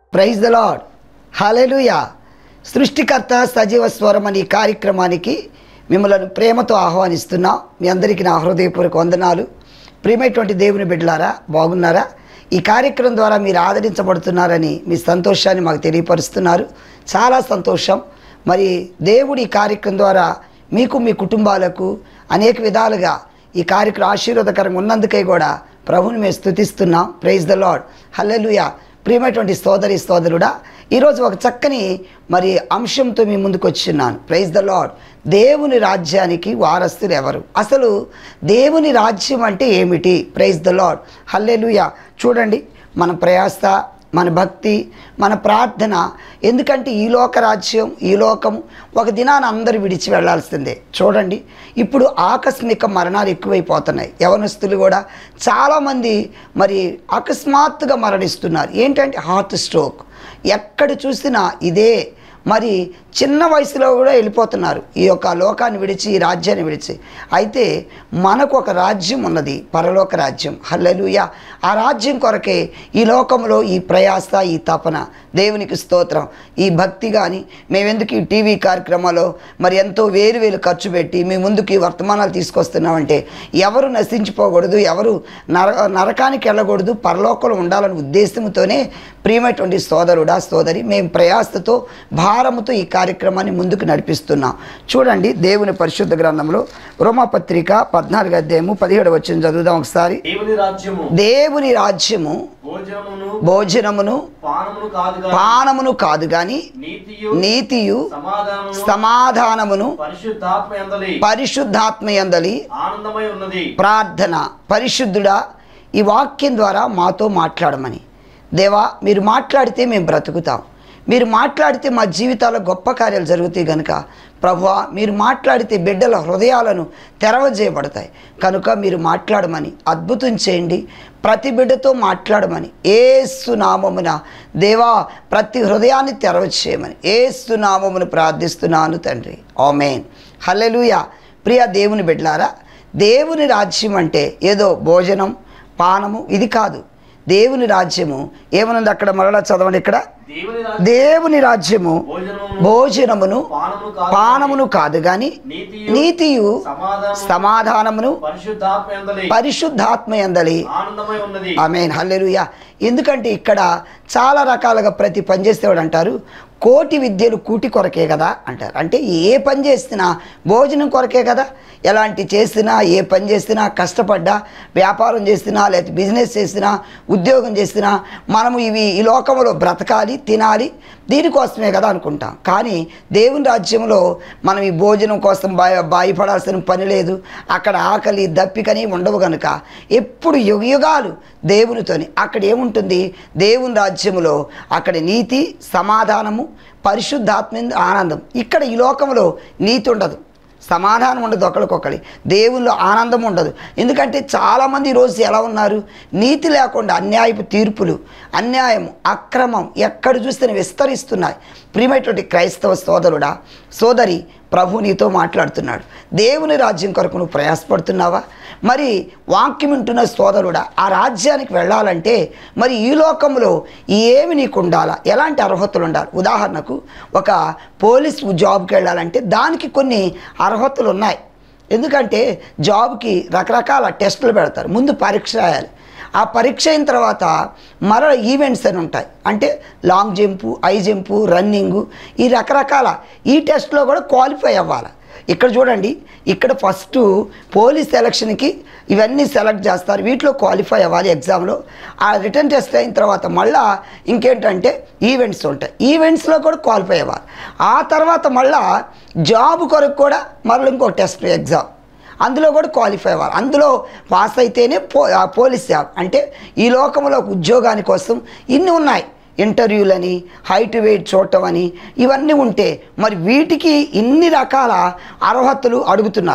Praise the lord hallelujah సృష్టికర్త సజీవ స్వరం అనే ఈ కార్యక్రమానికి మిమ్మల్ని ప్రేమతో ఆహ్వానిస్తున్నా మీ అందరికీ నా హృదయపూర్వక వందనాలు ప్రియమైనటువంటి దేవుని బిడ్డలారా బాగున్నారా ఈ కార్యక్రమం ద్వారా మీరు ఆదరించబడుతున్నారని మీ సంతోషాన్ని మాకు తెలియపరుస్తున్నారు చాలా సంతోషం మరి దేవుడి ఈ కార్యక్రమం ద్వారా మీకు మీ కుటుంబాలకు అనేక విధాలుగా ఈ కార్యక్రమం ఆశీర్వాదకరంగా ఉన్నందుకై కూడా ప్రభుని మేము స్థుతిస్తున్నాం ప్రైజ్ ద లాడ్ హల్లెలూయా ప్రియమైనటువంటి సోదరి సోదరుడా ఈరోజు ఒక చక్కని మరి అంశంతో మీ ముందుకు వచ్చిన్నాను ప్రైజ్ ద లాడ్ దేవుని రాజ్యానికి వారసులు ఎవరు అసలు దేవుని రాజ్యం అంటే ఏమిటి ప్రైజ్ ద లాడ్ హల్లెలూయా చూడండి మన ప్రయాస మన భక్తి మన ప్రార్థన ఎందుకంటే ఈ లోక రాజ్యం ఈ లోకం ఒక దినాన అందరూ విడిచి వెళ్ళాల్సిందే చూడండి ఇప్పుడు ఆకస్మిక మరణాలు ఎక్కువైపోతున్నాయి యవనస్తులు కూడా చాలామంది మరి అకస్మాత్తుగా మరణిస్తున్నారు ఏంటంటే హార్ట్ స్ట్రోక్ ఎక్కడ చూసినా ఇదే మరి చిన్న వయసులో కూడా వెళ్ళిపోతున్నారు ఈ యొక్క లోకాన్ని విడిచి ఈ రాజ్యాన్ని విడిచి అయితే మనకు ఒక రాజ్యం ఉన్నది పరలోక రాజ్యం హల్లెలూయ ఆ రాజ్యం కొరకే ఈ లోకంలో ఈ ప్రయాస ఈ తపన దేవునికి స్తోత్రం ఈ భక్తి కానీ మేమెందుకు ఈ టీవీ కార్యక్రమాల్లో మరి ఎంతో వేలు వేలు ఖర్చు పెట్టి మీ ముందుకు ఈ వర్తమానాలు తీసుకొస్తున్నామంటే ఎవరు నశించిపోకూడదు ఎవరు నర నరకానికి వెళ్ళకూడదు పరలోకంలో ఉండాలనే ఉద్దేశంతోనే ప్రియమైనటువంటి సోదరుడా సోదరి మేము ప్రయాసతో భారముతో ఈ కార్యక్రమాన్ని ముందుకు నడిపిస్తున్నాం చూడండి దేవుని పరిశుద్ధ గ్రంథంలో రోమాపత్రిక పద్నాలుగు అధ్యాయము పదిహేడు వచ్చిన చదువుదాం ఒకసారి దేవుని రాజ్యము దేవుని రాజ్యము భోజనమును భోజనమును పానమును కాదు పానమును కాదు గాని నీతియు నీతియు సమాధానమును సమాధానమును పరిశుద్ధాత్మ ఎందలి పరిశుద్ధాత్మయందలి ఆనందమై ఉన్నది ప్రార్థన పరిశుద్ధుడా ఈ వాక్యం ద్వారా మాతో మాట్లాడమని దేవా మీరు మాట్లాడితే మేము బ్రతుకుతాం మీరు మాట్లాడితే మా జీవితాల్లో గొప్ప కార్యాలు జరుగుతాయి కనుక ప్రభువా మీరు మాట్లాడితే బిడ్డల హృదయాలను తెరవజేయబడతాయి కనుక మీరు మాట్లాడమని అద్భుతం చేయండి ప్రతి బిడ్డతో మాట్లాడమని ఏసు నామమున దేవా ప్రతి హృదయాన్ని తెరవచేయమని ఏసు నామమును ప్రార్థిస్తున్నాను తండ్రి ఆమెన్ హల్లెలూయా ప్రియ దేవుని బిడ్డలారా దేవుని రాజ్యం అంటే ఏదో భోజనం పానము ఇది కాదు దేవుని రాజ్యము ఏమనుంది అక్కడ మరలా చదవండి ఇక్కడ దేవుని రాజ్యం దేవుని రాజ్యము భోజనమును భోజనమును పానమును కాదు పానమును కాదు గాని నీతియు నీతియు సమాధానము సమాధానమును పరిశుద్ధాత్మ ఎందలి పరిశుద్ధాత్మ ఎందలి ఆనందమై ఉన్నది ఆమెన్ హల్లెలూయా ఎందుకంటే ఇక్కడ చాలా రకాలుగా ప్రతి పని చేసేవాడు అంటారు కోటి విద్యలు కూటి కొరకే కదా అంటారు అంటే ఏ పని చేసినా భోజనం కొరకే కదా ఎలాంటి చేసినా ఏ పని చేసినా కష్టపడ్డా వ్యాపారం చేసినా లేకపోతే బిజినెస్ చేసినా ఉద్యోగం చేసినా మనము ఇవి ఈ లోకంలో బ్రతకాలి తినాలి దీనికోసమే కదా అనుకుంటాం కానీ దేవుని రాజ్యంలో మనం ఈ భోజనం కోసం భయ భయపడాల్సిన పని లేదు అక్కడ ఆకలి దప్పికని ఉండవు కనుక ఎప్పుడు యుగ యుగాలు దేవునితోని అక్కడ ఏముంటుంది దేవుని రాజ్యములో అక్కడ నీతి సమాధానము పరిశుద్ధాత్మ ఆనందం ఇక్కడ ఈ లోకంలో నీతి ఉండదు సమాధానం ఉండదు ఒకరికొకరి దేవుల్లో ఆనందం ఉండదు ఎందుకంటే చాలామంది ఈరోజు ఎలా ఉన్నారు నీతి లేకుండా అన్యాయపు తీర్పులు అన్యాయం అక్రమం ఎక్కడ చూస్తే విస్తరిస్తున్నాయి ప్రియమైనటువంటి క్రైస్తవ సోదరుడా సోదరి ప్రభు నీతో మాట్లాడుతున్నాడు దేవుని రాజ్యం కొరకు నువ్వు ప్రయాసపడుతున్నావా మరి వాక్యం వింటున్న సోదరుడా ఆ రాజ్యానికి వెళ్ళాలంటే మరి ఈ లోకంలో ఏమి నీకు ఉండాలా ఎలాంటి అర్హతలు ఉండాలి ఉదాహరణకు ఒక పోలీస్ జాబ్కి వెళ్ళాలంటే దానికి కొన్ని అర్హతలు ఉన్నాయి ఎందుకంటే జాబ్కి రకరకాల టెస్టులు పెడతారు ముందు పరీక్ష రాయాలి ఆ పరీక్ష అయిన తర్వాత మరల ఈవెంట్స్ అని ఉంటాయి అంటే long jump high jump running ఈ రకరకాల ఈ టెస్ట్లో కూడా క్వాలిఫై అవ్వాలి ఇక్కడ చూడండి ఇక్కడ ఫస్ట్ పోలీస్ సెలక్షన్కి ఇవన్నీ సెలెక్ట్ చేస్తారు వీటిలో క్వాలిఫై అవ్వాలి ఎగ్జామ్లో ఆ రిటర్న్ టెస్ట్ అయిన తర్వాత మళ్ళా ఇంకేంటంటే ఈవెంట్స్ ఉంటాయి ఈవెంట్స్లో కూడా క్వాలిఫై అవ్వాలి ఆ తర్వాత మళ్ళా జాబ్ కొరకు కూడా మరలా ఇంకో టెస్ట్ ఎగ్జామ్ అందులో కూడా క్వాలిఫై అవ్వాలి అందులో పాస్ అయితేనే పో ఆ పోలీస్ జాబ్ అంటే ఈ లోకంలో ఒక ఉద్యోగాని కోసం ఇన్ని ఉన్నాయి ఇంటర్వ్యూలని హైట్ వెయిట్ చూడటం అని ఇవన్నీ ఉంటే మరి వీటికి ఇన్ని రకాల అర్హతలు అడుగుతున్నారు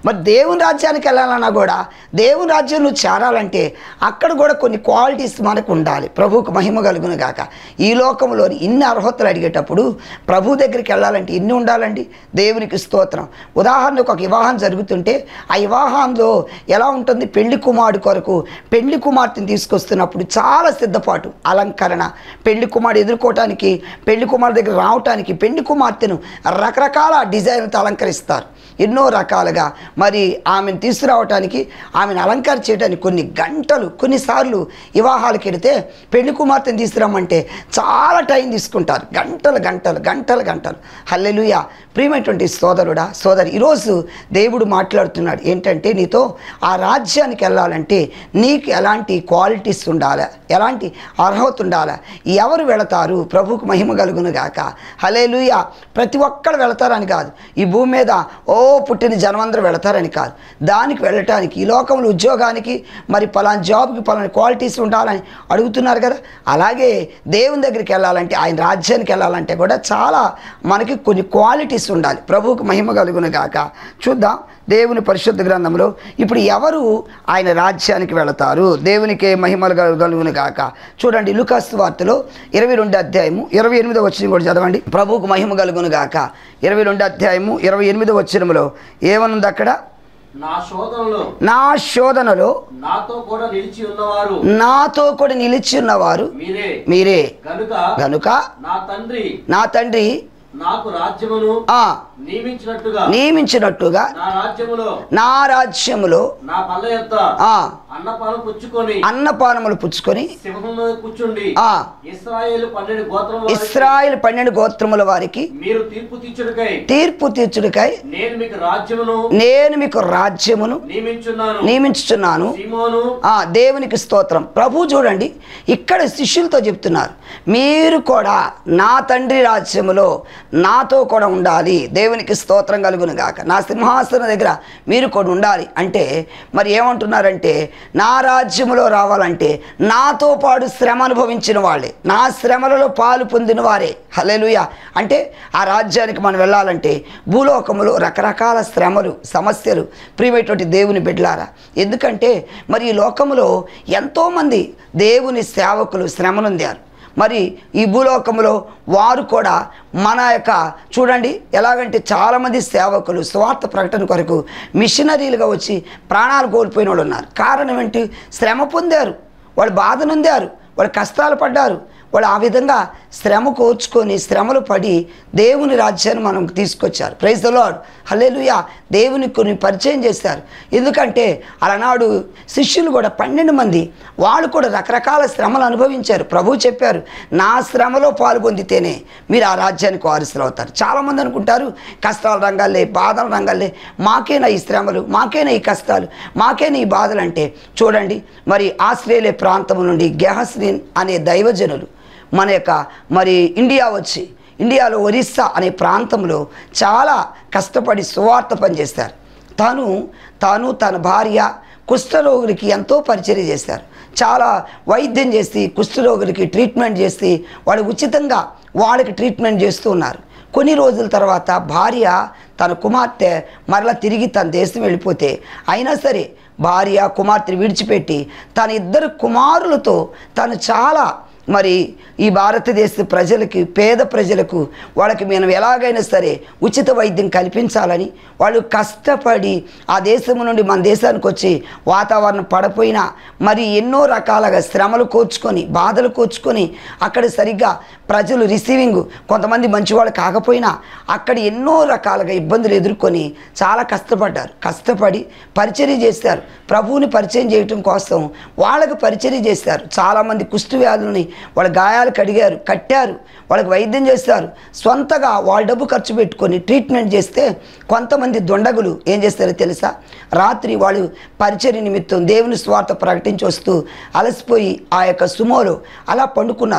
మరి దేవుని రాజ్యానికి వెళ్ళాలన్నా కూడా దేవుని రాజ్యం నువ్వు చేరాలంటే అక్కడ కూడా కొన్ని క్వాలిటీస్ మనకు ఉండాలి ప్రభువుకు మహిమ కలుగును గాక ఈ లోకంలోని ఇన్ని అర్హతలు అడిగేటప్పుడు ప్రభు దగ్గరికి వెళ్ళాలంటే ఇన్ని ఉండాలండి దేవునికి స్తోత్రం ఉదాహరణకు ఒక వివాహం జరుగుతుంటే ఆ వివాహంలో ఎలా ఉంటుంది పెళ్లి కుమారుడు కొరకు పెళ్లి కుమార్తెను తీసుకొస్తున్నప్పుడు చాలా సిద్ధపాటు అలంకరణ పెళ్లి కుమారుడు ఎదుర్కోవటానికి పెళ్లి కుమారుడు దగ్గర రావటానికి పెళ్లి కుమార్తెను రకరకాల డిజైన్లతో అలంకరిస్తారు ఎన్నో రకాలుగా మరి ఆమెను తీసుకురావటానికి ఆమెను అలంకారం చేయడానికి కొన్ని గంటలు కొన్నిసార్లు వివాహాలకు వెళితే పెళ్లి కుమార్తెను తీసుకురామంటే చాలా టైం తీసుకుంటారు గంటలు గంటలు గంటలు గంటలు హల్లెలూయా ప్రియమైనటువంటి సోదరుడా సోదరి ఈరోజు దేవుడు మాట్లాడుతున్నాడు ఏంటంటే నీతో ఆ రాజ్యానికి వెళ్ళాలంటే నీకు ఎలాంటి క్వాలిటీస్ ఉండాలా ఎలాంటి అర్హత ఉండాలా ఎవరు వెళతారు ప్రభుకు మహిమ కలుగును గాక హలేలుయ ప్రతి ఒక్కరు వెళతారని కాదు ఈ భూమి మీద ఓ పుట్టిన జనమందరూ వెళతారని కాదు దానికి వెళ్ళటానికి ఈ లోకంలో ఉద్యోగానికి మరి పలానా జాబ్కి పలానా క్వాలిటీస్ ఉండాలని అడుగుతున్నారు కదా అలాగే దేవుని దగ్గరికి వెళ్ళాలంటే ఆయన రాజ్యానికి వెళ్ళాలంటే కూడా చాలా మనకి కొన్ని క్వాలిటీస్ ఉండాలి ప్రభువుకు మహిమ కలుగును గాక చూద్దాం దేవుని పరిశుద్ధ గ్రంథంలో ఇప్పుడు ఎవరు ఆయన రాజ్యానికి వెళతారు దేవునికి మహిమలు కలు- కలుగును గాక చూడండి లుకాస్ వార్తలో ఇరవై రెండు అధ్యాయము ఇరవై ఎనిమిదో వచ్చిన కూడా చదవండి ప్రభువుకు మహిమ కలుగును గాక ఇరవై రెండు అధ్యాయము ఇరవై ఎనిమిదో వచ్చినములో ఏమనుంది అక్కడ నా శోధనలో నా శోధనలో నాతో కూడా నిలిచి ఉన్నవారు నాతో కూడా నిలిచి ఉన్నవారు మీరే మీరే గనుక గనుక నా తండ్రి నా తండ్రి నాకు రాజ్యమును ఆ నియమించినట్టుగా నియమించినట్టుగా నా రాజ్యములో నా రాజ్యములో నా పల్ల యొక్క ఆ అన్నపానం పుచ్చుకొని అన్నపానములు పుచ్చుకొని సింహం మీద కూర్చుండి ఆ ఇస్రాయేలు పన్నెండు గోత్రముల వారికి ఇస్రాయిల్ పన్నెండు గోత్రముల వారికి మీరు తీర్పు తీర్చుడికై తీర్పు తీర్చుడికై నేను మీకు రాజ్యమును నేను మీకు రాజ్యమును నియమించున్నాను నియమించుచున్నాను సీమోను ఆ దేవునికి స్తోత్రం ప్రభు చూడండి ఇక్కడ శిష్యులతో చెప్తున్నారు మీరు కూడా నా తండ్రి రాజ్యములో నాతో కూడా ఉండాలి దేవునికి స్తోత్రం కలుగును గాక నా సింహాసనం దగ్గర మీరు కూడా ఉండాలి అంటే మరి ఏమంటున్నారంటే నా రాజ్యములో రావాలంటే నాతో పాటు శ్రమ అనుభవించిన వాళ్ళే నా శ్రమలలో పాలు పొందిన వారే హల్లెలూయా అంటే ఆ రాజ్యానికి మనం వెళ్ళాలంటే భూలోకములో రకరకాల శ్రమలు సమస్యలు ప్రియమైనటువంటి దేవుని బిడ్డలారా ఎందుకంటే మరి ఈ లోకములో ఎంతోమంది దేవుని సేవకులు శ్రమనుందారు మరి ఈ భూలోకంలో వారు కూడా మన యొక్క చూడండి ఎలాగంటే చాలామంది సేవకులు స్వార్థ ప్రకటన కొరకు మిషనరీలుగా వచ్చి ప్రాణాలు కోల్పోయిన వాళ్ళు ఉన్నారు కారణం ఏంటి శ్రమ పొందారు వాళ్ళు బాధ నొందారు వాళ్ళు కష్టాలు పడ్డారు వాళ్ళు ఆ విధంగా శ్రమ కోర్చుకొని శ్రమలు పడి దేవుని రాజ్యాన్ని మనం తీసుకొచ్చారు ప్రైజ్ ద లాడ్ హల్లెలూయా దేవుని కొన్ని పరిచయం చేశారు ఎందుకంటే అలనాడు శిష్యులు కూడా పన్నెండు మంది వాళ్ళు కూడా రకరకాల శ్రమలు అనుభవించారు ప్రభు చెప్పారు నా శ్రమలో పాల్గొందితేనే మీరు ఆ రాజ్యానికి వారసులు అవుతారు చాలామంది అనుకుంటారు కష్టాల రంగాలే బాధల రంగాలే మాకేనా ఈ శ్రమలు మాకేనా ఈ కష్టాలు మాకేనా ఈ బాధలు అంటే చూడండి మరి ఆస్ట్రేలియా ప్రాంతం నుండి గెహస్రీన్ అనే దైవజనులు మన యొక్క మరి ఇండియా వచ్చి ఇండియాలో ఒరిస్సా అనే ప్రాంతంలో చాలా కష్టపడి సువార్త పనిచేస్తారు తను తాను తన భార్య కుష్ఠరోగులకి ఎంతో పరిచర్య చేశారు చాలా వైద్యం చేసి కుష్ఠరోగులకి ట్రీట్మెంట్ చేసి వాళ్ళు ఉచితంగా వాళ్ళకి ట్రీట్మెంట్ చేస్తూ ఉన్నారు కొన్ని రోజుల తర్వాత భార్య తన కుమార్తె మరలా తిరిగి తన దేశం వెళ్ళిపోతే అయినా సరే భార్య కుమార్తెని విడిచిపెట్టి తన ఇద్దరు కుమారులతో తను చాలా మరి ఈ భారతదేశ ప్రజలకి పేద ప్రజలకు వాళ్ళకి మేము ఎలాగైనా సరే ఉచిత వైద్యం కల్పించాలని వాళ్ళు కష్టపడి ఆ దేశం నుండి మన దేశానికి వచ్చి వాతావరణం పడపోయినా మరి ఎన్నో రకాలుగా శ్రమలు కోర్చుకొని బాధలు కోర్చుకొని అక్కడ సరిగ్గా ప్రజలు రిసీవింగ్ కొంతమంది మంచివాళ్ళు కాకపోయినా అక్కడ ఎన్నో రకాలుగా ఇబ్బందులు ఎదుర్కొని చాలా కష్టపడ్డారు కష్టపడి పరిచర్య చేశారు ప్రభువుని పరిచయం చేయటం కోసం వాళ్ళకు పరిచర్య చేశారు చాలామంది కుష్టి వ్యాధులని వాళ్ళ గాయాలు కడిగారు కట్టారు వాళ్ళకి వైద్యం చేస్తారు సొంతగా వాళ్ళ డబ్బు ఖర్చు పెట్టుకొని ట్రీట్మెంట్ చేస్తే కొంతమంది దొండగులు ఏం చేస్తారో తెలుసా రాత్రి వాళ్ళు పరిచర్య నిమిత్తం దేవుని స్వార్థ ప్రకటించి వస్తూ అలసిపోయి ఆ యొక్క సుమోలో అలా పండుకున్నారు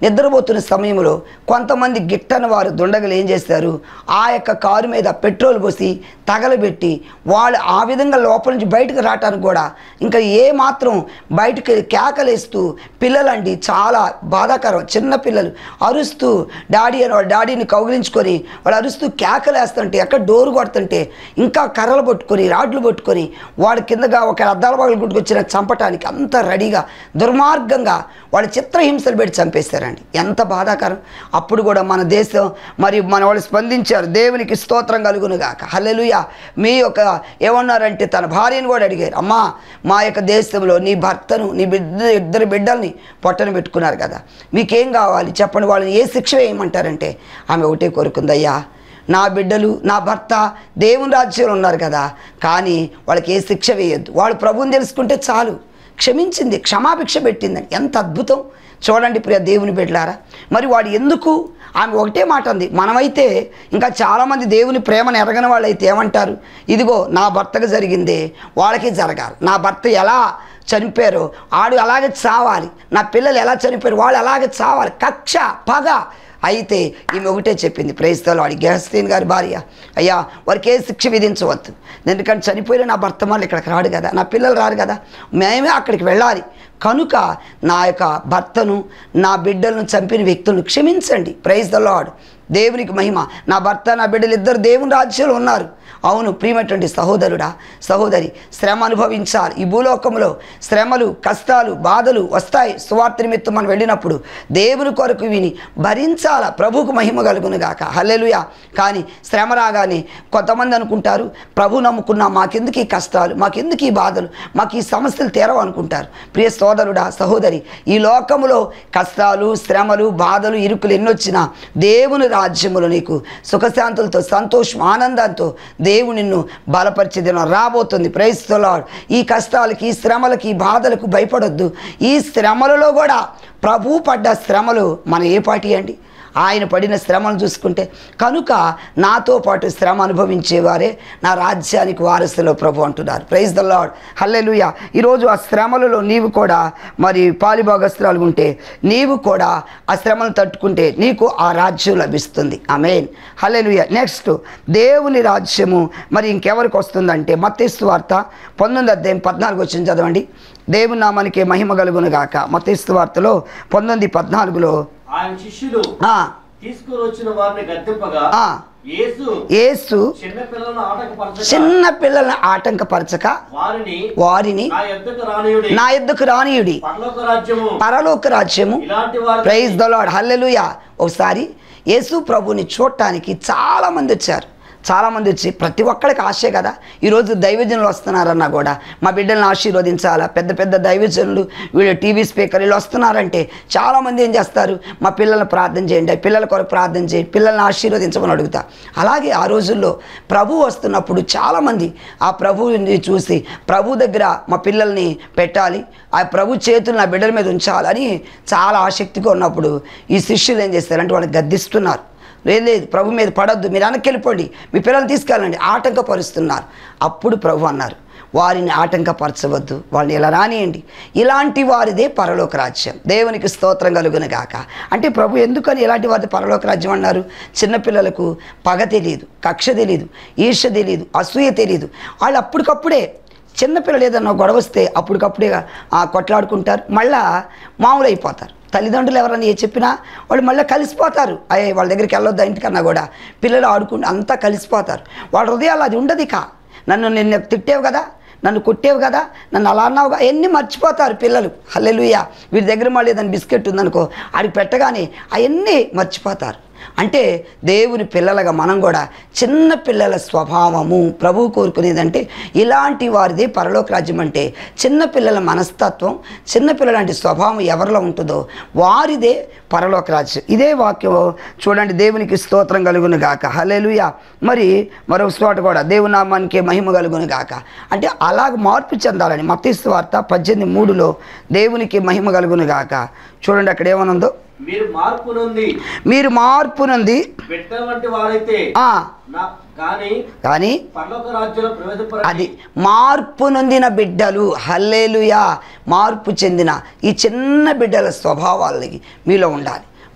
నిద్రపోతున్న సమయంలో కొంతమంది గిట్టని వారు దుండగలు ఏం చేస్తారు ఆ యొక్క కారు మీద పెట్రోల్ పోసి తగలబెట్టి వాళ్ళు ఆ విధంగా లోపల నుంచి బయటకు రావటానికి కూడా ఇంకా ఏ మాత్రం బయటకు కేకలేస్తూ పిల్లలండి చాలా బాధాకరం చిన్న పిల్లలు అరుస్తూ డాడీ అని వాళ్ళ డాడీని కౌగిలించుకొని వాళ్ళు అరుస్తూ కేకలేస్తుంటే ఎక్కడ డోరు కొడుతుంటే ఇంకా కర్రలు పట్టుకొని రాడ్లు పట్టుకొని వాడి కిందగా ఒక అద్దాల పగలు గుట్టుకొచ్చిన చంపటానికి అంత రెడీగా దుర్మార్గంగా వాళ్ళ చిత్రహింసలు పెట్టి చంపేస్తారండి ఎంత బాధాకరం అప్పుడు కూడా మన దేశం మరి మన వాళ్ళు స్పందించారు దేవునికి స్తోత్రం కలుగును గాక హల్లెలూయా మీ యొక్క ఏమన్నారంటే తన భార్యను కూడా అడిగారు అమ్మా మా యొక్క దేశంలో నీ భర్తను నీ బిడ్డ ఇద్దరు బిడ్డల్ని పొట్టన పెట్టుకున్నారు కదా మీకేం కావాలి చెప్పండి వాళ్ళని ఏ శిక్ష వేయమంటారంటే ఆమె ఒకటే కోరుకుందయ్యా నా బిడ్డలు నా భర్త దేవుని రాజ్యంలో ఉన్నారు కదా కానీ వాళ్ళకి ఏ శిక్ష వేయొద్దు వాళ్ళు ప్రభువుని తెలుసుకుంటే చాలు క్షమించింది క్షమాభిక్ష పెట్టిందని ఎంత అద్భుతం చూడండి ప్రియ దేవుని బిడ్డలారా మరి వాడు ఎందుకు ఆమె ఒకటే మాట అంది మనమైతే ఇంకా చాలామంది దేవుని ప్రేమను ఎరగని వాళ్ళైతే ఏమంటారు ఇదిగో నా భర్తకు జరిగిందే వాళ్ళకి జరగాలి నా భర్త ఎలా చనిపోయారో ఆడు అలాగే చావాలి నా పిల్లలు ఎలా చనిపోయారు వాళ్ళు అలాగే చావాలి కక్ష పగ అయితే ఈమె ఒకటే చెప్పింది ప్రేస్తలో వాడి గెహస్తీన్ గారి భార్య అయ్యా వారికి ఏ శిక్ష విధించవద్దు ఎందుకంటే చనిపోయిన నా భర్త మళ్ళీ ఇక్కడికి రాడు కదా నా పిల్లలు రారు కదా మేమే అక్కడికి వెళ్ళాలి కనుక నా యొక్క భర్తను నా బిడ్డలను చంపిన వ్యక్తులను క్షమించండి ప్రైజ్ ద లాడ్ దేవునికి మహిమ నా భర్త నా బిడ్డలు ఇద్దరు దేవుని రాజ్యంలో ఉన్నారు అవును ప్రియమైనటువంటి సహోదరుడా సహోదరి శ్రమ అనుభవించాలి ఈ భూలోకంలో శ్రమలు కష్టాలు బాధలు వస్తాయి సువార్త నిమిత్తం మనం వెళ్ళినప్పుడు దేవుని కొరకు విని భరించాల ప్రభువుకు మహిమ కలుగును గాక హల్లెలూయా కానీ శ్రమ రాగానే కొంతమంది అనుకుంటారు ప్రభు నమ్ముకున్నా మాకెందుకు ఈ కష్టాలు మాకెందుకు ఈ బాధలు మాకు ఈ సమస్యలు తీరవు అనుకుంటారు ప్రియ సోదరుడా సహోదరి ఈ లోకములో కష్టాలు శ్రమలు బాధలు ఇరుకులు ఎన్నొచ్చినా దేవుని రాజ్యములో నీకు సుఖశాంతులతో సంతోషం ఆనందంతో దేవుడు నిన్ను బలపరిచే దినం రాబోతుంది ప్రైస్తలాడ్ ఈ కష్టాలకి ఈ శ్రమలకి ఈ బాధలకు భయపడొద్దు ఈ శ్రమలలో కూడా ప్రభు పడ్డ శ్రమలు మన ఏ పాటి అండి ఆయన పడిన శ్రమను చూసుకుంటే కనుక నాతో పాటు శ్రమ అనుభవించేవారే నా రాజ్యానికి వారసులో ప్రభు అంటున్నారు ప్రైజ్ ద లాడ్ హల్లెలూయా ఈరోజు ఆ శ్రమలలో నీవు కూడా మరి పాలిభాగస్త్రాలు ఉంటే నీవు కూడా ఆ శ్రమను తట్టుకుంటే నీకు ఆ రాజ్యం లభిస్తుంది ఆమెన్ హల్లెలూయా నెక్స్ట్ దేవుని రాజ్యము మరి ఇంకెవరికి వస్తుందంటే మత్తేస్తు వార్త పంతొమ్మిది అధ్యాయం పద్నాలుగు వచ్చింది చదవండి దేవుని నామానికి మహిమ కలుగును గాక మత్తేస్తు వార్తలో పంతొమ్మిది పద్నాలుగులో ఆయన శిష్యులు ఆ, తీసుకుని వచ్చిన వారిని గద్దెంపగా ఆ. యేసు యేసు చిన్న పిల్లలను ఆటంకపరచక చిన్న పిల్లల్ని ఆటంకపరచక వారిని వారిని నా యొద్దకు రానియుడి నా ఎద్దుకు రానియుడి పరలోక రాజ్యము పరలోక రాజ్యము ఇలాంటి వారు ప్రైజ్ ద లార్డ్ హల్లెలూయా ఒకసారి యేసు ప్రభుని చూడటానికి చాలా మంది వచ్చారు చాలామంది వచ్చి ప్రతి ఒక్కరికి ఆశే కదా ఈరోజు దైవజనులు వస్తున్నారన్నా కూడా మా బిడ్డలను ఆశీర్వదించాలా పెద్ద పెద్ద దైవజనులు వీళ్ళు టీవీ స్పీకర్ వీళ్ళు వస్తున్నారంటే చాలామంది ఏం చేస్తారు మా పిల్లల్ని ప్రార్థన చేయండి పిల్లల కొరకు ప్రార్థన చేయండి పిల్లల్ని ఆశీర్వదించమని అడుగుతా అలాగే ఆ రోజుల్లో ప్రభు వస్తున్నప్పుడు చాలామంది ఆ ప్రభువుని చూసి ప్రభు దగ్గర మా పిల్లల్ని పెట్టాలి ఆ ప్రభు చేతులు నా బిడ్డల మీద ఉంచాలని చాలా ఆసక్తిగా ఉన్నప్పుడు ఈ శిష్యులు ఏం చేస్తారంటే వాళ్ళని గద్దిస్తున్నారు లేదు లేదు ప్రభు మీద పడొద్దు మీరు వెనక్కి వెళ్ళిపోండి మీ పిల్లల్ని తీసుకెళ్ళండి ఆటంకపరుస్తున్నారు అప్పుడు ప్రభు అన్నారు వారిని ఆటంకపరచవద్దు వాళ్ళని ఇలా రానియండి ఇలాంటి వారిదే పరలోక రాజ్యం దేవునికి స్తోత్రం కలుగును గాక అంటే ప్రభు ఎందుకని ఇలాంటి వారిది పరలోక రాజ్యం అన్నారు చిన్నపిల్లలకు పగ తెలియదు కక్ష తెలియదు ఈర్ష తెలియదు అసూయ తెలియదు వాళ్ళు అప్పటికప్పుడే చిన్నపిల్లలు ఏదన్నా గొడవ వస్తే అప్పటికప్పుడే ఆ, కొట్లాడుకుంటారు మళ్ళా మామూలు అయిపోతారు తల్లిదండ్రులు ఎవరన్నా ఏ చెప్పినా వాళ్ళు మళ్ళీ కలిసిపోతారు అయ్యే వాళ్ళ దగ్గరికి వెళ్ళొద్దు ఇంటికన్నా కూడా పిల్లలు ఆడుకుంటూ అంతా కలిసిపోతారు వాళ్ళ హృదయాలు అది ఉండదు ఇక నన్ను నిన్ను తిట్టేవు కదా నన్ను కొట్టేవు కదా నన్ను అలా అన్నావుగా అవన్నీ మర్చిపోతారు పిల్లలు హల్లెలూయా వీరి దగ్గర మళ్ళీ ఏదైనా బిస్కెట్ ఉందనుకో ఆడికి పెట్టగానే అవన్నీ మర్చిపోతారు అంటే దేవుని పిల్లలుగా మనం కూడా చిన్న పిల్లల స్వభావము ప్రభు కోరుకునేదంటే ఇలాంటి వారిదే పరలోక రాజ్యం అంటే చిన్న పిల్లల మనస్తత్వం చిన్న పిల్లలాంటి స్వభావం ఎవరిలో ఉంటుందో వారిదే పరలోక రాజ్యం ఇదే వాక్యం చూడండి దేవునికి స్తోత్రం కలుగును గాక హల్లెలూయా మరి మరొక చోట కూడా దేవుని నామానికి మహిమ కలుగును గాక అంటే అలాగ మార్పు చెందాలని మతీస్తు వార్త పద్దెనిమిది మూడులో దేవునికి మహిమ కలుగును గాక చూడండి అక్కడ ఏమనుందో మీరు మార్పు నుండి మీరు మార్పు నుండి బిడ్డ వంటి వారైతే ఆ, నా కానీ కానీ పరలోక రాజ్యంలో ప్రవేశపడ అది మార్పు నొందిన బిడ్డలు హల్లేలుయా మార్పు చెందిన ఈ చిన్న బిడ్డల స్వభావాలకి మీలో ఉండాలి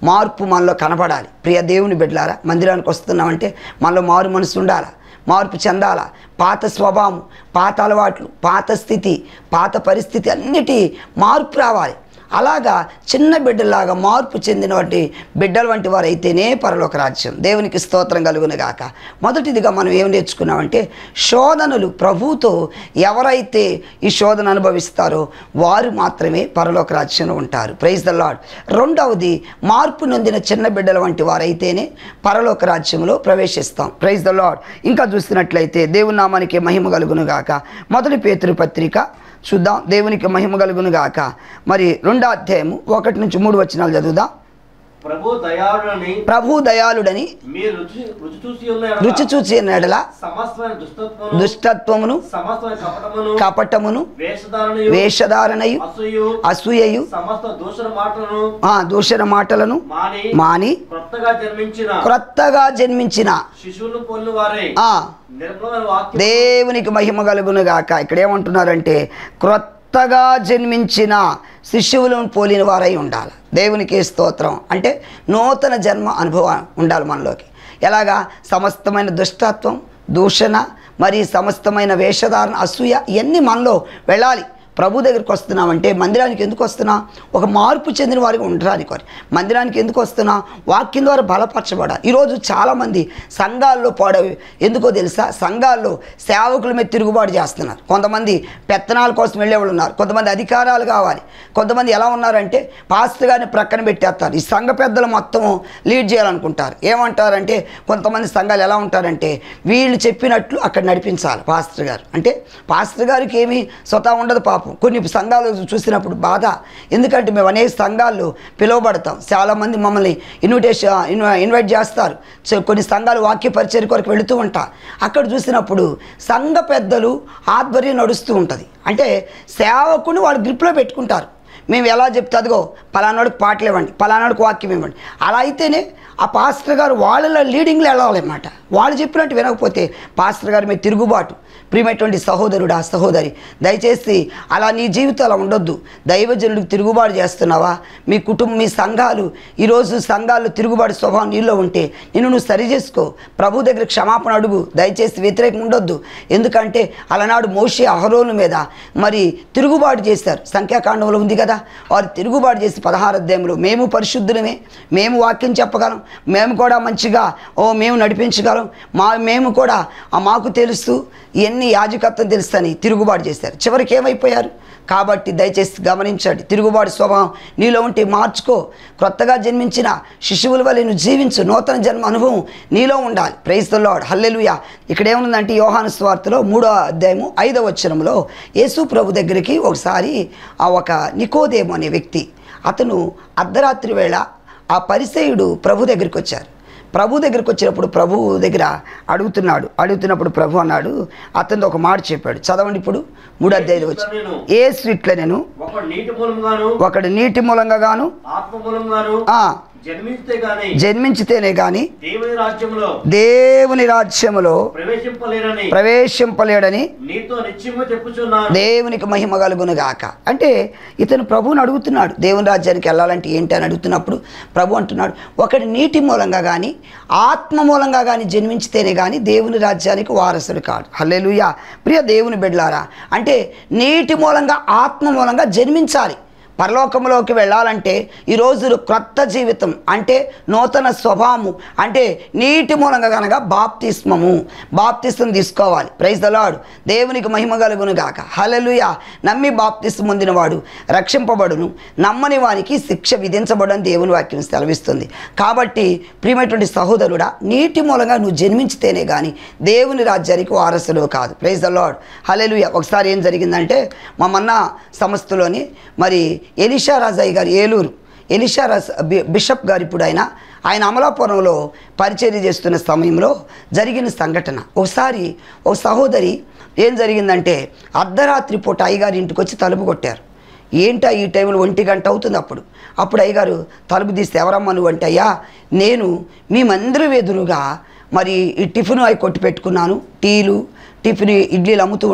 మార్పు మనలో కనపడాలి ప్రియ దేవుని బిడ్డలారా మందిరానికి వస్తున్నామంటే మనలో మారు మనసు ఉండాలా మార్పు చెందాలా పాత స్వభావం పాత అలవాట్లు పాత స్థితి పాత పరిస్థితి అన్నిటి మార్పు రావాలి అలాగా చిన్న బిడ్డలాగా మార్పు చెందిన వంటి బిడ్డల వంటి వారు అయితేనే పరలోక రాజ్యం దేవునికి స్తోత్రం కలుగును గాక మొదటిదిగా మనం ఏం నేర్చుకున్నామంటే శోధనలు ప్రభువుతో ఎవరైతే ఈ శోధన అనుభవిస్తారో వారు మాత్రమే పరలోక రాజ్యంలో ఉంటారు ప్రైజ్ ద లాడ్ రెండవది మార్పు నొందిన చిన్న బిడ్డల వంటి వారైతేనే పరలోక రాజ్యంలో ప్రవేశిస్తాం ప్రైజ్ ద లాడ్ ఇంకా చూస్తున్నట్లయితే దేవుని నామానికి మహిమ కలుగును గాక మొదటి పేతురు పత్రిక చూద్దాం దేవునికి మహిమ కలుగును గాక మరి రెండో అధ్యాయము ఒకటి నుంచి మూడు వచనాలు చదువుదాం ప్రభు దయాళుని ప్రభు దయాళుడని మీరు రుచి రుచి చూసి ఉన్న ఎడల రుచి చూసి ఎడల సమస్తమైన దుష్టత్వము దుష్టత్వమును సమస్తమైన కపటమును కపటమును వేషధారణయు వేషధారణయు అసూయు అసూయయు సమస్త దూషణ మాటలను ఆ దూషణ మాటలను మాని మాని కొత్తగా జన్మించిన క్రొత్తగా జన్మించిన శిశువులను పొల్లు వారే ఆ నిర్మలమైన వాక్యం దేవునికి మహిమ కలుగును గాక ఇక్కడ ఏమంటున్నారంటే క్రొత్తగా జన్మించిన శిశువులను పోలిన వారై ఉండాలి దేవునికి స్తోత్రం అంటే నూతన జన్మ అనుభవం ఉండాలి మనలోకి ఎలాగా సమస్తమైన దుష్టత్వం దూషణ మరి సమస్తమైన వేషధారణ అసూయ ఇవన్నీ మనలో వెళ్ళాలి ప్రభు దగ్గరికి వస్తున్నామంటే మందిరానికి ఎందుకు వస్తున్నా ఒక మార్పు చెందిన వారికి ఉండడానికి వారి మందిరానికి ఎందుకు వస్తున్నా వాక్యం ద్వారా బలపరచబడాలి ఈరోజు చాలామంది సంఘాల్లో పాడవి ఎందుకో తెలుసా సంఘాల్లో సేవకుల మీద తిరుగుబాటు చేస్తున్నారు కొంతమంది పెత్తనాల కోసం వెళ్ళేవాళ్ళు ఉన్నారు కొంతమంది అధికారాలు కావాలి కొంతమంది ఎలా ఉన్నారంటే పాస్టర్ గారిని ప్రక్కన పెట్టేస్తారు ఈ సంఘ పెద్దలు మొత్తం లీడ్ చేయాలనుకుంటారు ఏమంటారంటే కొంతమంది సంఘాలు ఎలా ఉంటారంటే వీళ్ళు చెప్పినట్లు అక్కడ నడిపించాలి పాస్టర్ గారు అంటే పాస్టర్ గారికి ఏమీ స్వతహా ఉండదు పాపం కొన్ని సంఘాలు చూసినప్పుడు బాధ ఎందుకంటే మేము అనేక సంఘాల్లో పిలువబడతాం చాలామంది మమ్మల్ని ఇన్విటేషన్ ఇన్వ- ఇన్వైట్ చేస్తారు సో కొన్ని సంఘాలు వాక్య పరిచయ కొరకు వెళుతూ ఉంటా అక్కడ చూసినప్పుడు సంఘ పెద్దలు ఆధ్వర్యం నడుస్తూ ఉంటుంది అంటే సేవకుని వాళ్ళు గ్రిప్లో పెట్టుకుంటారు మేము ఎలా చెప్తే అదిగో పలానాడికి పాటలు ఇవ్వండి పలానాడికి వాక్యం ఇవ్వండి అలా అయితేనే ఆ పాస్టర్ గారు వాళ్ళ లీడింగ్లో వెళ్ళాలన్నమాట వాళ్ళు చెప్పినట్టు వినకపోతే పాస్టర్ గారి మీద తిరుగుబాటు ప్రియమైనటువంటి సహోదరుడా సహోదరి దయచేసి అలా నీ జీవితం అలా ఉండొద్దు దైవజనుడికి తిరుగుబాటు చేస్తున్నావా మీ కుటుంబం మీ సంఘాలు ఈరోజు సంఘాల్లో తిరుగుబాటు స్వభావం నీలో ఉంటే నిన్ను నువ్వు సరి చేసుకో ప్రభు దగ్గర క్షమాపణ అడుగు దయచేసి వ్యతిరేకం ఉండొద్దు ఎందుకంటే అలనాడు మోషే అహరోను మీద మరి తిరుగుబాటు చేశారు సంఖ్యాకాండంలో ఉంది కదా వారు తిరుగుబాటు చేసి పదహారు అధ్యాయంలో మేము పరిశుద్ధులమే మేము వాక్యం చెప్పగలం మేము కూడా మంచిగా ఓ మేము నడిపించగలం మా మేము కూడా ఆ మాకు తెలుసు ఇవన్నీ యాజకత్వం తెలుస్తని తిరుగుబాటు చేశారు చివరికి ఏమైపోయారు కాబట్టి దయచేసి గమనించండి తిరుగుబాటు స్వభావం నీలో ఉంటే మార్చుకో క్రొత్తగా జన్మించిన శిశువుల వల్ల నువ్వు జీవించు నూతన జన్మ అనుభవం నీలో ఉండాలి ప్రైజ్ ద లార్డ్ హల్లెలూయా ఇక్కడ ఏముందంటే యోహాను స్వార్తలో మూడో అధ్యాయము ఐదవ వచనంలో యేసు ప్రభు దగ్గరికి ఒకసారి ఆ ఒక నికోదేము అనే వ్యక్తి అతను అర్ధరాత్రి వేళ ఆ పరిసయుడు ప్రభు దగ్గరికి వచ్చారు ప్రభు దగ్గరికి వచ్చినప్పుడు ప్రభు దగ్గర అడుగుతున్నాడు అడుగుతున్నప్పుడు ప్రభు అన్నాడు అతనితో ఒక మాట చెప్పాడు చదవండి ఇప్పుడు మూడు అధ్యాయులు వచ్చి ఏ స్వీట్లో నేను ఒక నీటి మూలంగాను ఒకడు నీటి మూలంగా గాను ఆత్మ మూలంగాను ఆ, జన్మిస్తే గాని జన్మించితేనే గాని దేవుని రాజ్యంలో దేవుని రాజ్యములో ప్రవేశింపలేరని ప్రవేశింపలేడని నీతో నిశ్చయముగా చెప్పుచున్నాను దేవునికి మహిమ కలుగును గాక అంటే ఇతను ప్రభువుని అడుగుతున్నాడు దేవుని రాజ్యానికి వెళ్ళాలంటే ఏంటి అని అడుగుతున్నప్పుడు ప్రభు అంటున్నాడు ఒకటి నీటి మూలంగా కానీ ఆత్మ మూలంగా కానీ జన్మించితేనే కానీ దేవుని రాజ్యానికి వారసుడు కాడు హల్లెలూయా ప్రియ దేవుని బిడ్డలారా అంటే నీటి మూలంగా ఆత్మ మూలంగా జన్మించాలి పరలోకంలోకి వెళ్ళాలంటే ఈరోజు క్రొత్త జీవితం అంటే నూతన స్వభావము అంటే నీటి మూలంగా కనుక బాప్తిస్మము బాప్తిస్మం తీసుకోవాలి ప్రైజ్ ద లార్డ్ దేవునికి మహిమ కలుగును గాక హలలుయ నమ్మి బాప్తిస్మం పొందినవాడు రక్షింపబడును నమ్మని వానికి శిక్ష విధించబడని దేవుని వాక్యం సెలవిస్తుంది కాబట్టి ప్రియమైనటువంటి సహోదరుడా నీటి మూలంగా నువ్వు జన్మించితేనే కానీ దేవుని రాజ్యానికి వారసుడు కాదు ప్రైజ్ ద లార్డ్ హలలుయ ఒకసారి ఏం జరిగిందంటే మా మన్న సంస్థలోని మరి ఎలిషా రాజయ్య గారు ఏలూరు ఎలిషా రాజ్ బి- బిషప్ గారు ఇప్పుడు ఆయన ఆయన అమలాపురంలో పరిచర్య చేస్తున్న సమయంలో జరిగిన సంఘటన ఒకసారి ఒక సహోదరి ఏం జరిగిందంటే అర్ధరాత్రి పూట అయ్యగారి ఇంటికి వచ్చి తలుపు కొట్టారు ఏంటా ఈ టైంలో ఒంటి గంట అవుతుంది అప్పుడు అప్పుడు అయ్యగారు తలుపు తీస్తే ఎవరమ్మా నువ్వు అంటే అయ్యా నేను మీ మందిరం ఎదురుగా మరి ఈ టిఫిన్ అవి కొట్టి పెట్టుకున్నాను టీలు టిఫిన్ ఇడ్లీలు అమ్ముతూ ఉంటాను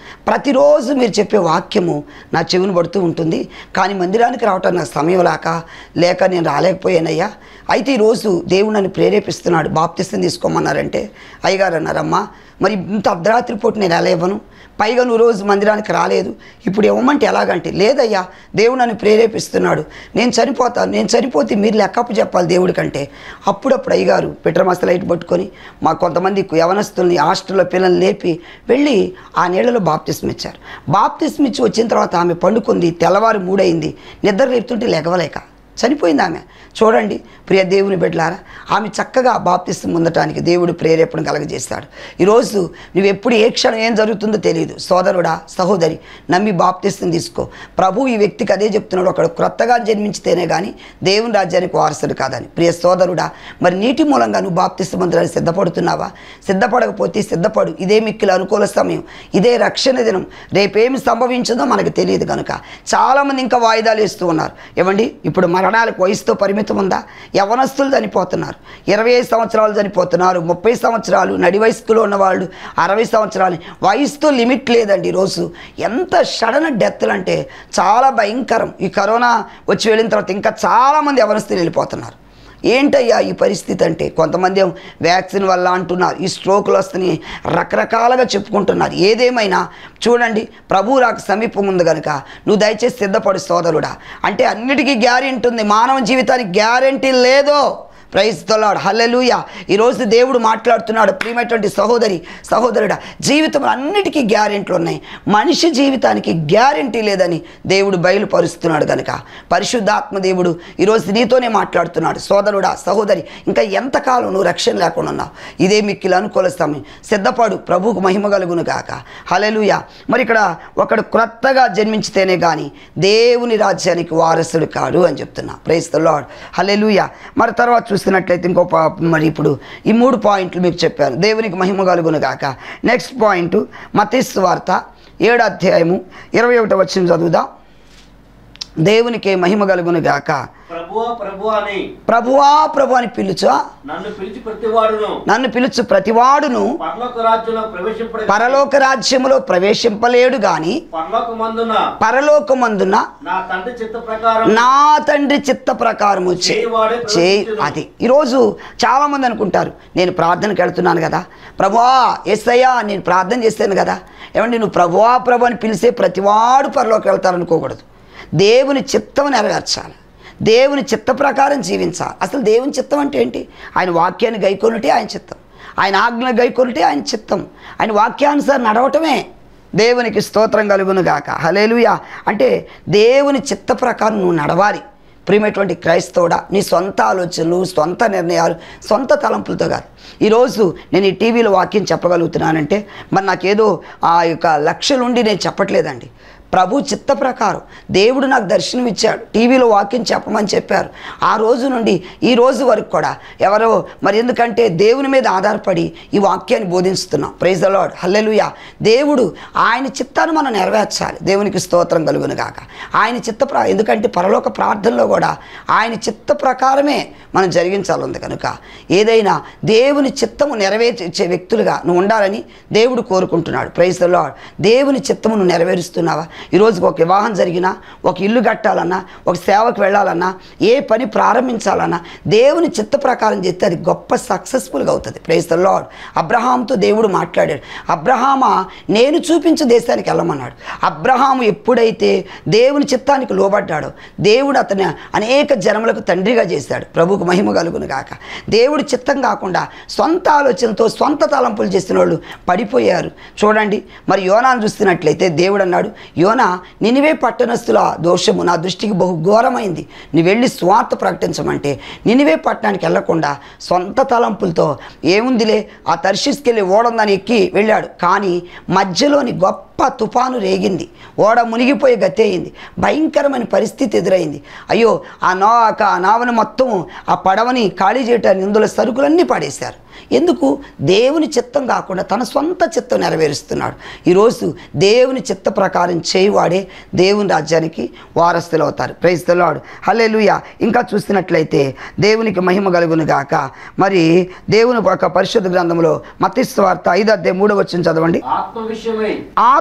ప్రతిరోజు మీరు చెప్పే వాక్యము నా చెవిని పడుతూ ఉంటుంది కానీ మందిరానికి రావటం నాకు సమయం లేక లేక నేను రాలేకపోయానయ్యా అయితే ఈరోజు దేవుడు నన్ను ప్రేరేపిస్తున్నాడు బాప్తిస్తం తీసుకోమన్నారంటే అయ్యగారు అన్నారమ్మా మరి ఇంత అర్ధరాత్రి పూట నేను ఎలా ఇవ్వను పైగా నువ్వు రోజు మందిరానికి రాలేదు ఇప్పుడు ఇవ్వమంటే ఎలాగంటే లేదయ్యా దేవుడు నన్ను ప్రేరేపిస్తున్నాడు నేను చనిపోతాను నేను చనిపోతే మీరు లెక్కపు చెప్పాలి దేవుడి కంటే అప్పుడప్పుడు అయ్యగారు పెట్రమస్త లైట్ పట్టుకొని మా కొంతమంది యవనస్తుల్ని హాస్టల్లో పిల్లల్ని లేపి వెళ్ళి ఆ నీళ్ళలో బాప్తిస్మ ఇచ్చారు బాప్తిస్మ ఇచ్చి వచ్చిన తర్వాత ఆమె పండుకుంది తెల్లవారు మూడైంది నిద్ర లేపుతుంటే లెగవలేక చనిపోయింది ఆమె చూడండి ప్రియ దేవుని బిడ్డలారా ఆమె చక్కగా బాప్తిస్తం పొందటానికి దేవుడు ప్రేరేపణ కలగజేస్తాడు ఈరోజు నువ్వు ఎప్పుడు ఏ క్షణం ఏం జరుగుతుందో తెలియదు సోదరుడా సహోదరి నమ్మి బాప్తిస్తం తీసుకో ప్రభు ఈ వ్యక్తికి అదే చెప్తున్నాడు ఒకడు క్రొత్తగా జన్మించితేనే కానీ దేవుని రాజ్యానికి వారసుడు కాదని ప్రియ సోదరుడా మరి నీటి మూలంగా నువ్వు బాప్తిస్తం పొందడానికి సిద్ధపడుతున్నావా సిద్ధపడకపోతే సిద్ధపడు ఇదే మిక్కిల అనుకూల సమయం ఇదే రక్షణ దినం రేపేమి సంభవించిందో మనకు తెలియదు కనుక చాలామంది ఇంకా వాయిదాలు వేస్తూ ఉన్నారు ఏమండి ఇప్పుడు మరణాలకు వయసుతో పరిమితం ఉందా యవనస్తులు చనిపోతున్నారు ఇరవై ఐదు సంవత్సరాలు చనిపోతున్నారు ముప్పై సంవత్సరాలు నడి వయస్కులో ఉన్నవాళ్ళు అరవై సంవత్సరాలు వయసుతో లిమిట్ లేదండి ఈరోజు ఎంత సడన్ డెత్లు అంటే చాలా భయంకరం ఈ కరోనా వచ్చి వెళ్ళిన తర్వాత ఇంకా చాలామంది యవనస్తులు వెళ్ళిపోతున్నారు ఏంటయ్యా ఈ పరిస్థితి అంటే కొంతమంది ఏమో వ్యాక్సిన్ వల్ల అంటున్నారు ఈ స్ట్రోకులు వస్తున్నాయి రకరకాలుగా చెప్పుకుంటున్నారు ఏదేమైనా చూడండి ప్రభు రాక సమీపం ఉంది కనుక నువ్వు దయచేసి సిద్ధపడు సోదరుడా అంటే అన్నిటికీ గ్యారెంటీ ఉంది మానవ జీవితానికి గ్యారెంటీ లేదో ప్రైజ్ తొలాడు హల్లెలూయ ఈరోజు దేవుడు మాట్లాడుతున్నాడు ప్రియమైనటువంటి సహోదరి సహోదరుడా జీవితం అన్నిటికీ గ్యారెంటీలు ఉన్నాయి మనిషి జీవితానికి గ్యారెంటీ లేదని దేవుడు బయలుపరుస్తున్నాడు కనుక పరిశుద్ధాత్మ దేవుడు ఈరోజు నీతోనే మాట్లాడుతున్నాడు సోదరుడా సహోదరి ఇంకా ఎంతకాలం నువ్వు రక్షణ లేకుండా ఉన్నావు ఇదే మిక్కిలు అనుకూల సమయం సిద్ధపడు ప్రభువుకు మహిమ కలుగును గాక హల్లెలూయ మరి ఇక్కడ ఒకడు క్రొత్తగా జన్మించితేనే కానీ దేవుని రాజ్యానికి వారసుడు కాడు అని చెప్తున్నా ప్రైజ్ ద లార్డ్ హల్లెలూయ మరి తర్వాత చూస్తున్నట్లయితే ఇంకో పా- మరి ఇప్పుడు ఈ మూడు పాయింట్లు మీకు చెప్పాను దేవునికి మహిమ కలుగును గాక నెక్స్ట్ పాయింట్ మతీస్తు వార్త ఏడు అధ్యాయము ఇరవై ఒకటి వచ్చిన చదువుదాం దేవునికి మహిమ కలుగును గాక ప్రభువా ప్రభు అని ప్రభువా ప్రభు అని పిలుచు నన్ను పిలిచి ప్రతివాడును నన్ను పిలుచు ప్రతివాడును పరలోక రాజ్యంలో ప్రవేశింపడే పరలోక రాజ్యములో ప్రవేశింపలేడు గాని పరలోక మందున పరలోకమందున నా తండ్రి చిత్త ప్రకారం నా తండ్రి చిత్త ప్రకారము చే చేయవాడే చే ప్రవర్తించును. అది ఈరోజు చాలామంది అనుకుంటారు నేను ప్రార్థనకి వెళ్తున్నాను కదా ప్రభువా ఎస్ఐయా నేను ప్రార్థన చేస్తాను కదా ఏమండి నువ్వు ప్రభువా ప్రభు అని పిలిచే ప్రతివాడు పరలోకి వెళ్తారనుకోకూడదు దేవుని చిత్తం నెరవేర్చాలి దేవుని చిత్త ప్రకారం జీవించాలి అసలు దేవుని చిత్తం అంటే ఏంటి ఆయన వాక్యాన్ని గైకొనుటే ఆయన చిత్తం ఆయన ఆజ్ఞ గైకొనుటే ఆయన చిత్తం ఆయన వాక్యానుసారం నడవటమే దేవునికి స్తోత్రం కలుగును గాక హలేలుయా అంటే దేవుని చిత్త ప్రకారం నువ్వు నడవాలి ప్రియమైనటువంటి క్రైస్తవుడా నీ సొంత ఆలోచనలు సొంత నిర్ణయాలు సొంత తలంపులతో కాదు ఈరోజు నేను ఈ టీవీలో వాక్యం చెప్పగలుగుతున్నానంటే మరి నాకేదో ఆ యొక్క లక్ష్యం నేను చెప్పట్లేదండి ప్రభు చిత్త ప్రకారం దేవుడు నాకు దర్శనం ఇచ్చాడు టీవీలో వాక్యం చెప్పమని చెప్పారు ఆ రోజు నుండి ఈ రోజు వరకు కూడా ఎవరో మరి ఎందుకంటే దేవుని మీద ఆధారపడి ఈ వాక్యాన్ని బోధిస్తున్నాం ప్రైజ్ ద లార్డ్ హల్లెలూయా దేవుడు ఆయన చిత్తాన్ని మనం నెరవేర్చాలి దేవునికి స్తోత్రం కలుగును గాక ఆయన చిత్త ప్ర ఎందుకంటే పరలోక ప్రార్థనలో కూడా ఆయన చిత్త ప్రకారమే మనం జరిగించాలి కనుక ఏదైనా దేవుని చిత్తము నెరవేర్చే వ్యక్తులుగా నువ్వు ఉండాలని దేవుడు కోరుకుంటున్నాడు ప్రైజ్ ద లార్డ్ దేవుని చిత్తము నువ్వు నెరవేరుస్తున్నావా ఈరోజు ఒక వివాహం జరిగినా ఒక ఇల్లు కట్టాలన్నా ఒక సేవకు వెళ్ళాలన్నా ఏ పని ప్రారంభించాలన్నా దేవుని చిత్త ప్రకారం చేస్తే అది గొప్ప సక్సెస్ఫుల్గా అవుతుంది ప్రైజ్ ద లార్డ్ అబ్రహాంతో దేవుడు మాట్లాడాడు అబ్రహామా నేను చూపించు దేశానికి వెళ్ళమన్నాడు అబ్రహాము ఎప్పుడైతే దేవుని చిత్తానికి లోబడ్డాడో దేవుడు అతని అనేక జనములకు తండ్రిగా చేశాడు ప్రభుకు మహిమ కలుగును గాక దేవుడి చిత్తం కాకుండా సొంత ఆలోచనతో సొంత తలంపులు చేసిన వాళ్ళు పడిపోయారు చూడండి మరి యోనాను చూస్తున్నట్లయితే దేవుడు అన్నాడు యోనా నినివే పట్టణస్థుల దోషము నా దృష్టికి బహు ఘోరమైంది నువ్వు వెళ్ళి స్వార్థ ప్రకటించమంటే నినివే పట్టణానికి వెళ్లకుండా సొంత తలంపులతో ఏముందిలే ఆ తర్షిస్కెళ్ళి ఓడందని ఎక్కి వెళ్ళాడు కానీ మధ్యలోని గొప్ప తుఫాను రేగింది ఓడ మునిగిపోయి గతి అయింది భయంకరమైన పరిస్థితి ఎదురైంది అయ్యో ఆ నా ఆ నావని మొత్తం ఆ పడవని ఖాళీ చేయటానికి ఇందులో సరుకులన్నీ పడేశారు ఎందుకు దేవుని చిత్తం కాకుండా తన సొంత చిత్తం నెరవేరుస్తున్నాడు ఈరోజు దేవుని చిత్త ప్రకారం చేయువాడే దేవుని రాజ్యానికి వారస్తులు అవుతారు ప్రైజ్ లార్డ్ హల్లెలూయ ఇంకా చూస్తున్నట్లయితే దేవునికి మహిమ కలుగును గాక మరి దేవుని ఒక పరిశుద్ధ గ్రంథంలో మతిస్వార్త ఐదు అధ్యాయం మూడో వచ్చిన చదవండి ఆత్మ విషయమై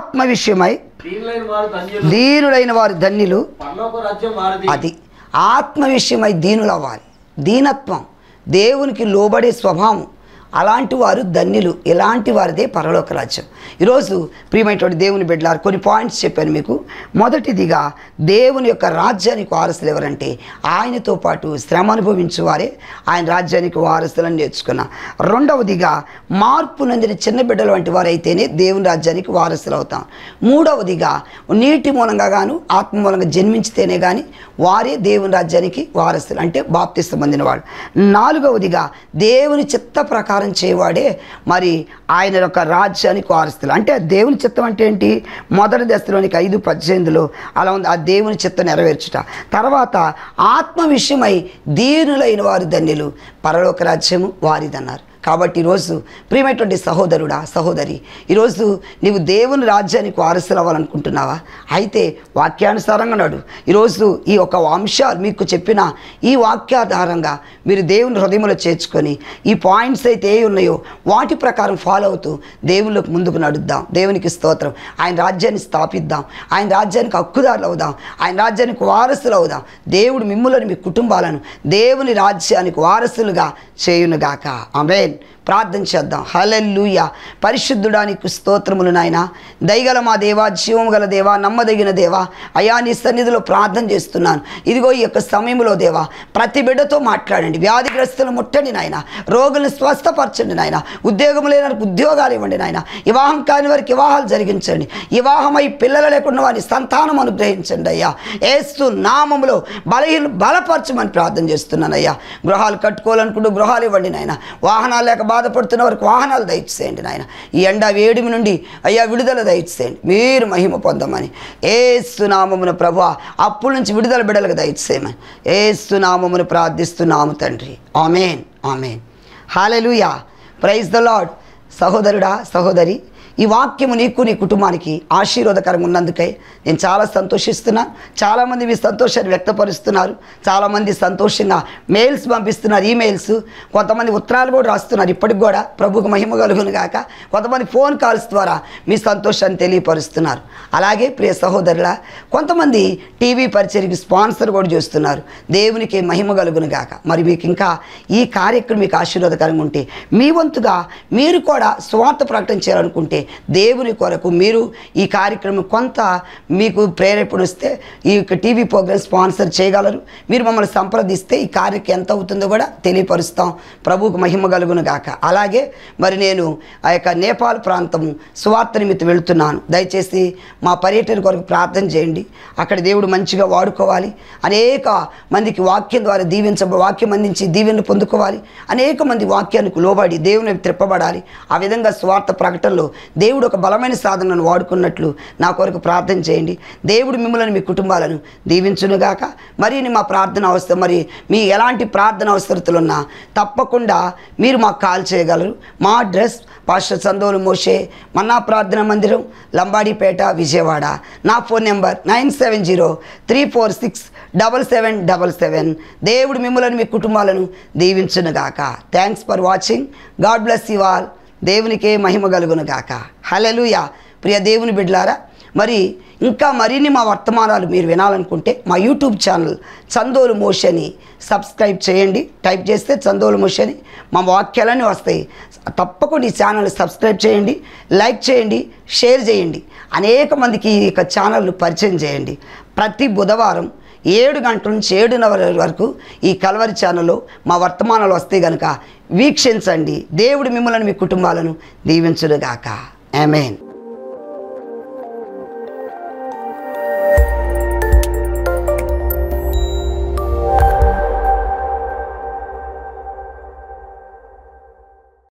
ఆత్మ విషయమై దీనులైన వారు ధన్యులు దీనులైన వారి ధన్యులు పరలోక రాజ్యం వారిది అది ఆత్మ విషయమై దీనులవ్వాలి దీనత్వం దేవునికి లోబడే స్వభావం అలాంటి వారు ధన్యులు ఇలాంటి వారిదే పరలోక రాజ్యం ఈరోజు ప్రియమైనటువంటి దేవుని బిడ్డలారు కొన్ని పాయింట్స్ చెప్పాను మీకు మొదటిదిగా దేవుని యొక్క రాజ్యానికి వారసులు ఎవరంటే ఆయనతో పాటు శ్రమ అనుభవించే వారే ఆయన రాజ్యానికి వారసులని నేర్చుకున్నా రెండవదిగా మార్పు నందిన చిన్న బిడ్డల వంటి వారైతేనే దేవుని రాజ్యానికి వారసులు అవుతాం మూడవదిగా నీటి మూలంగా గాను ఆత్మ మూలంగా జన్మించితేనే కానీ వారే దేవుని రాజ్యానికి వారసులు అంటే బాప్తిస్తం పొందిన వాళ్ళు నాలుగవదిగా దేవుని చిత్త ప్రకారం చేయవాడే మరి ఆయన యొక్క రాజ్యానికి వారసులు అంటే దేవుని చిత్తం అంటే ఏంటి మొదటి దశలోనికి ఐదు పద్దెనిమిదిలో అలా ఉంది ఆ దేవుని చిత్తం నెరవేర్చుట తర్వాత ఆత్మ విషయమై దీనులైన వారి ధన్యులు పరలోక రాజ్యము వారిదన్నారు కాబట్టి ఈరోజు ప్రియమైనటువంటి సహోదరుడా సహోదరి ఈరోజు నీవు దేవుని రాజ్యానికి వారసులు అవ్వాలనుకుంటున్నావా అయితే వాక్యానుసారంగా నడు ఈరోజు ఈ ఒక అంశాలు మీకు చెప్పిన ఈ వాక్యాధారంగా మీరు దేవుని హృదయంలో చేర్చుకొని ఈ పాయింట్స్ అయితే ఏ ఉన్నాయో వాటి ప్రకారం ఫాలో అవుతూ దేవుళ్ళకి ముందుకు నడుద్దాం దేవునికి స్తోత్రం ఆయన రాజ్యాన్ని స్థాపిద్దాం ఆయన రాజ్యానికి హక్కుదారులు అవుదాం ఆయన రాజ్యానికి వారసులు అవుదాం దేవుడు మిమ్ములను మీ కుటుంబాలను దేవుని రాజ్యానికి వారసులుగా చేయునుగాక ఆమేన్ ప్రార్థన చేద్దాం హలెల్లుయ పరిశుద్ధుడానికి స్తోత్రములు నాయన దయగల మా దేవా జీవము గల దేవా నమ్మదగిన దేవా అయా నీ సన్నిధిలో ప్రార్థన చేస్తున్నాను ఇదిగో ఈ యొక్క సమయంలో దేవా ప్రతి బిడ్డతో మాట్లాడండి వ్యాధిగ్రస్తులు ముట్టండి నాయన రోగులను స్వస్థపరచండి నాయన ఉద్యోగం లేని వారికి ఉద్యోగాలు ఇవ్వండి నాయన వివాహం కాని వారికి వివాహాలు జరిగించండి వివాహమై పిల్లలు లేకుండా వారి సంతానం అనుగ్రహించండి అయ్యా ఏస్తు నామములో బలహీన బలపరచమని ప్రార్థన చేస్తున్నాను అయ్యా గృహాలు కట్టుకోవాలనుకుంటూ గృహాలు ఇవ్వండి నాయన వాహనాలు లేక బాధపడుతున్న వారికి వాహనాలు దయచేయండి నాయన ఈ ఎండ వేడిమి నుండి అయ్యా విడుదల దయచేయండి మీరు మహిమ పొందమని ఏస్తునామమున ప్రభు అప్పుల నుంచి విడుదల బిడలకు దయచేయమని ఏస్తునామమును ప్రార్థిస్తున్నాము తండ్రి amen amen hallelujah praise the lord సహోదరుడా సహోదరి ఈ వాక్యము నీకు నీ కుటుంబానికి ఆశీర్వాదకరంగా ఉన్నందుకై నేను చాలా సంతోషిస్తున్నాను చాలామంది మీ సంతోషాన్ని వ్యక్తపరుస్తున్నారు చాలామంది సంతోషంగా మెయిల్స్ పంపిస్తున్నారు ఈమెయిల్స్ కొంతమంది ఉత్తరాలు కూడా రాస్తున్నారు ఇప్పటికి కూడా ప్రభుకు మహిమ కలుగును గాక కొంతమంది ఫోన్ కాల్స్ ద్వారా మీ సంతోషాన్ని తెలియపరుస్తున్నారు అలాగే ప్రియ సహోదరుల కొంతమంది టీవీ పరిచయకి స్పాన్సర్ కూడా చేస్తున్నారు దేవునికి మహిమ కలుగును గాక మరి మీకు ఇంకా ఈ కార్యక్రమం మీకు ఆశీర్వాదకరంగా ఉంటే మీ వంతుగా మీరు కూడా స్వార్థ ప్రకటన చేయాలనుకుంటే దేవుని కొరకు మీరు ఈ కార్యక్రమం కొంత మీకు ప్రేరేపణ వస్తే ఈ యొక్క టీవీ ప్రోగ్రామ్ స్పాన్సర్ చేయగలరు మీరు మమ్మల్ని సంప్రదిస్తే ఈ కార్యక్రమం ఎంత అవుతుందో కూడా తెలియపరుస్తాం ప్రభువుకు మహిమ కలుగును గాక అలాగే మరి నేను ఆ యొక్క నేపాల్ ప్రాంతము సువార్త నిమిత్తం వెళ్తున్నాను దయచేసి మా పర్యటన కొరకు ప్రార్థన చేయండి అక్కడ దేవుడు మంచిగా వాడుకోవాలి అనేక మందికి వాక్యం ద్వారా దీవించ వాక్యం అందించి దీవెనలు పొందుకోవాలి అనేక మంది వాక్యానికి లోబడి దేవుని త్రిప్పబడాలి ఆ విధంగా స్వార్థ ప్రకటనలో దేవుడు ఒక బలమైన సాధనను వాడుకున్నట్లు నా కొరకు ప్రార్థన చేయండి దేవుడు మిమ్మల్ని మీ కుటుంబాలను దీవించునుగాక మరి మా ప్రార్థన అవసరం మరి మీ ఎలాంటి ప్రార్థన అవసరతలు ఉన్నా తప్పకుండా మీరు మాకు కాల్ చేయగలరు మా అడ్రస్ పాస్టర్ సందోలు మోషే మన్నా ప్రార్థన మందిరం లంబాడిపేట విజయవాడ నా phone number nine seven zero three four six double seven double seven దేవుడు మిమ్మల్ని మీ కుటుంబాలను దీవించునుగాక thanks for watching God bless you all దేవునికే మహిమ కలుగును గాక హలలుయ ప్రియ దేవుని బిడ్డలారా మరి ఇంకా మరిన్ని మా వర్తమానాలు మీరు వినాలనుకుంటే మా యూట్యూబ్ ఛానల్ చందోలు మోషని సబ్స్క్రైబ్ చేయండి టైప్ చేస్తే చందోలు మోషని మా వాక్యాలన్నీ వస్తాయి తప్పకుండా ఈ ఛానల్ సబ్స్క్రైబ్ చేయండి లైక్ చేయండి షేర్ చేయండి అనేక మందికి ఈ యొక్క ఛానల్ను పరిచయం చేయండి ప్రతి బుధవారం ఏడు గంటల నుంచి ఏడున్నర వరకు ఈ కలవరి ఛానల్లో మా వర్తమానాలు వస్తాయి కనుక వీక్షించండి దేవుడు మిమ్మల్ని మీ కుటుంబాలను దీవించుడుగాక ఆమెన్